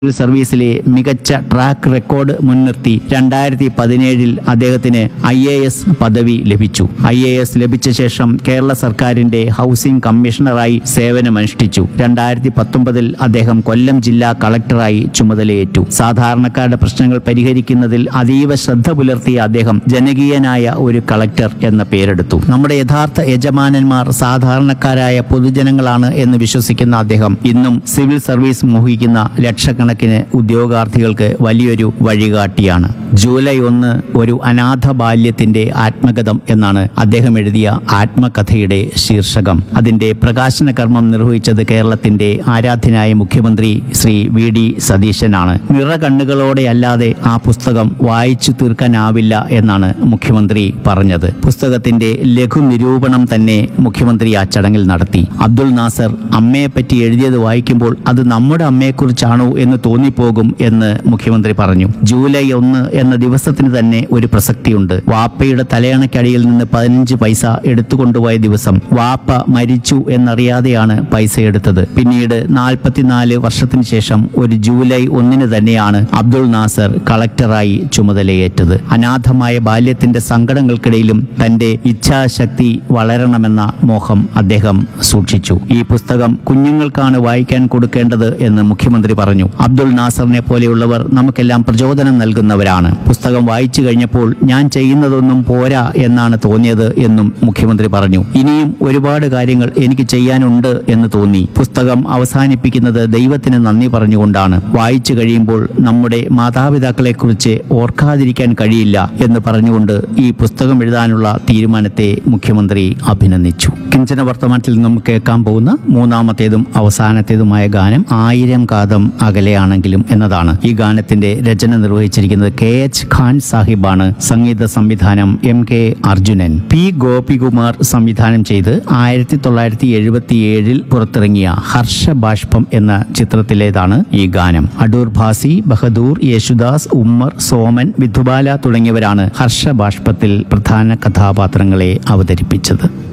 civil സർവീസിലെ മികച്ച track record മുൻനിർത്തി രണ്ടായിരത്തി പതിനേഴിൽ അദ്ദേഹത്തിന് ഐ എ എസ് പദവി ലഭിച്ചു ഐ എ എസ് ലഭിച്ച ശേഷം കേരള സർക്കാരിന്റെ ഹൗസിംഗ് കമ്മീഷണറായി സേവനമനുഷ്ഠിച്ചു രണ്ടായിരത്തി പത്തൊമ്പതിൽ അദ്ദേഹം കൊല്ലം ജില്ലാ കളക്ടറായി ചുമതലയേറ്റു സാധാരണക്കാരുടെ പ്രശ്നങ്ങൾ പരിഹരിക്കുന്നതിൽ അതീവ ശ്രദ്ധ പുലർത്തിയ അദ്ദേഹം ജനകീയനായ ഒരു കളക്ടർ എന്ന പേരെടുത്തു നമ്മുടെ യഥാർത്ഥ യജമാനന്മാർ സാധാരണക്കാരായ പൊതുജനങ്ങളാണ് എന്ന് വിശ്വസിക്കുന്ന അദ്ദേഹം ഇന്നും സിവിൽ സർവീസ് മോഹിക്കുന്ന ലക്ഷക്കണക്കിന് ഉദ്യോഗാർത്ഥികൾക്ക് വലിയൊരു വഴികാട്ടിയാണ് ജൂലൈ ഒന്ന് ഒരു അനാഥ ബാല്യത്തിന്റെ ആത്മകഥം എന്നാണ് അദ്ദേഹം എഴുതിയ ആത്മകഥയുടെ ശീർഷകം അതിന്റെ പ്രകാശന കർമ്മം നിർവഹിച്ചത് കേരളത്തിന്റെ ആരാധ്യനായ മുഖ്യമന്ത്രി ശ്രീ വി ഡി സതീശനാണ് നിറകണ്ണുകളോടെ അല്ലാതെ ആ പുസ്തകം വായിച്ചു തീർക്കാനാവില്ല എന്നാണ് മുഖ്യമന്ത്രി പറഞ്ഞത് പുസ്തകത്തിന്റെ ലഘു നിരൂപണം തന്നെ മുഖ്യമന്ത്രി ആ ചടങ്ങിൽ നടത്തി അബ്ദുൾ നാസർ അമ്മയെപ്പറ്റി എഴുതിയത് വായിക്കുമ്പോൾ അത് നമ്മുടെ അമ്മയെക്കുറിച്ചാണോ എന്ന് തോന്നിപ്പോകും എന്ന് മുഖ്യമന്ത്രി പറഞ്ഞു ജൂലൈ ഒന്ന് എന്ന ദിവസത്തിന് തന്നെ ഒരു പ്രസക്തിയുണ്ട് വാപ്പയുടെ തലയണക്കടിയിൽ നിന്ന് പതിനഞ്ച് പൈസ എടുത്തുകൊണ്ടുപോയ ദിവസം വാപ്പ മരിച്ചു എന്നറിയാതെയാണ് പൈസ എടുത്തത് പിന്നീട് നാൽപ്പത്തിനാല് വർഷത്തിന് ശേഷം ഒരു ജൂലൈ ഒന്നിന് തന്നെയാണ് അബ്ദുൾ നാസർ കളക്ടറായി ചുമതലയേറ്റത് അനാഥമായ ബാല്യത്തിന്റെ സങ്കടങ്ങൾക്കിടയിലും തന്റെ ഇച്ഛാശക്തി വളരണമെന്ന മോഹം അദ്ദേഹം സൂക്ഷിച്ചു ഈ പുസ്തകം കുഞ്ഞുങ്ങൾക്കാണ് വായിക്കാൻ കൊടുക്കേണ്ടത് എന്ന് മുഖ്യമന്ത്രി പറഞ്ഞു അബ്ദുൾ നാസറിനെ പോലെയുള്ളവർ നമുക്കെല്ലാം പ്രചോദനം നൽകുന്നവരാണ് പുസ്തകം വായിച്ചു കഴിഞ്ഞപ്പോൾ ഞാൻ ചെയ്യുന്നതൊന്നും പോരാ എന്നാണ് തോന്നിയത് എന്നും മുഖ്യമന്ത്രി പറഞ്ഞു ഇനിയും ഒരുപാട് കാര്യങ്ങൾ എനിക്ക് ചെയ്യാനുണ്ട് എന്ന് തോന്നി പുസ്തകം അവസാനിപ്പിക്കുന്നത് ദൈവത്തിന് നന്ദി പറഞ്ഞുകൊണ്ടാണ് വായിച്ചു കഴിയുമ്പോൾ നമ്മുടെ മാതാപിതാക്കളെക്കുറിച്ച് ഓർക്കാതിരിക്കാൻ കഴിയില്ല എന്ന് പറഞ്ഞുകൊണ്ട് ഈ പുസ്തകം എഴുതാനുള്ള തീരുമാനത്തെ മുഖ്യമന്ത്രി അഭിനന്ദിച്ചു കിഞ്ചന വർത്തമാനത്തിൽ നിന്നും കേൾക്കാൻ പോകുന്ന മൂന്നാമത്തേതും അവസാനത്തേതുമായ ഗാനം ആയിരം കാതം അകലെയാണെങ്കിലും എന്നതാണ് ഈ ഗാനത്തിന്റെ രചന നിർവഹിച്ചിരിക്കുന്നത് കെ എച്ച് ഖാൻ സാഹിബാണ് സംഗീത സംവിധാനം M K Arjunan P Gopikumar സംവിധാനം ചെയ്ത് ആയിരത്തി തൊള്ളായിരത്തി എഴുപത്തി ഏഴിൽ പുറത്തിറങ്ങിയ ഹർഷബാഷ്പം എന്ന ചിത്രത്തിലേതാണ് ഈ ഗാനം അടൂർ ഭാസി ബഹദൂർ യേശുദാസ് ഉമ്മർ സോമൻ വിധുബാല തുടങ്ങിയവരാണ് ഹർഷബാഷ്പത്തിൽ പ്രധാന കഥാപാത്രങ്ങളെ അവതരിപ്പിച്ചത്